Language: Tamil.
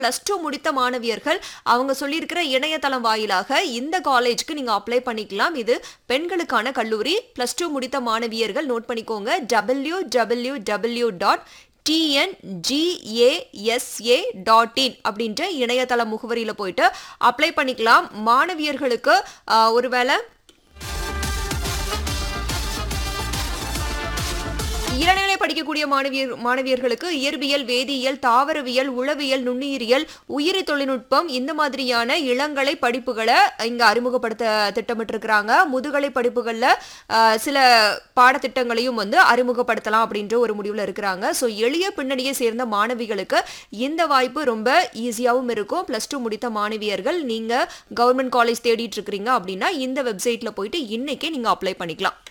பிளஸ் டூ முடித்த மாணவியர்கள் அவங்க சொல்லியிருக்கிற இணையதளம் வாயிலாக இந்த காலேஜ்க்கு நீங்க அப்ளை பண்ணிக்கலாம் இது பெண்களுக்கான கல்லூரி பிளஸ் டூ முடித்த மாணவியர்கள் நோட் பண்ணிக்கோங்க W W W dot TNGASA dot in அப்படின்ற இணையதள முகவரியில் போயிட்டு அப்ளை பண்ணிக்கலாம் மாணவியர்களுக்கு ஆஹ், ஒருவேளை இளநிலை படிக்கக்கூடிய மாணவியர் மாணவியர்களுக்கு இயற்பியல் வேதியியல் தாவரவியல் உளவியல் நுண்ணுயிரியல் உயிரி தொழில்நுட்பம் இந்த மாதிரியான இளங்கலை படிப்புகளை இங்க அறிமுகப்படுத்த திட்டமிட்டிருக்கிறாங்க முதுகலை படிப்புகள்ல ஆஹ், சில பாடத்திட்டங்களையும் வந்து அறிமுகப்படுத்தலாம் அப்படின்ற ஒரு முடிவுல இருக்கிறாங்க ஸோ எளிய பின்னணியை சேர்ந்த மாணவிகளுக்கு இந்த வாய்ப்பு ரொம்ப ஈஸியாகவும் இருக்கும் ப்ளஸ் டூ முடித்த மாணவியர்கள் நீங்க கவர்மெண்ட் காலேஜ் தேடிட்டு இருக்கிறீங்க அப்படின்னா இந்த வெப்சைட்ல போயிட்டு இன்னைக்கே நீங்க அப்ளை பண்ணிக்கலாம்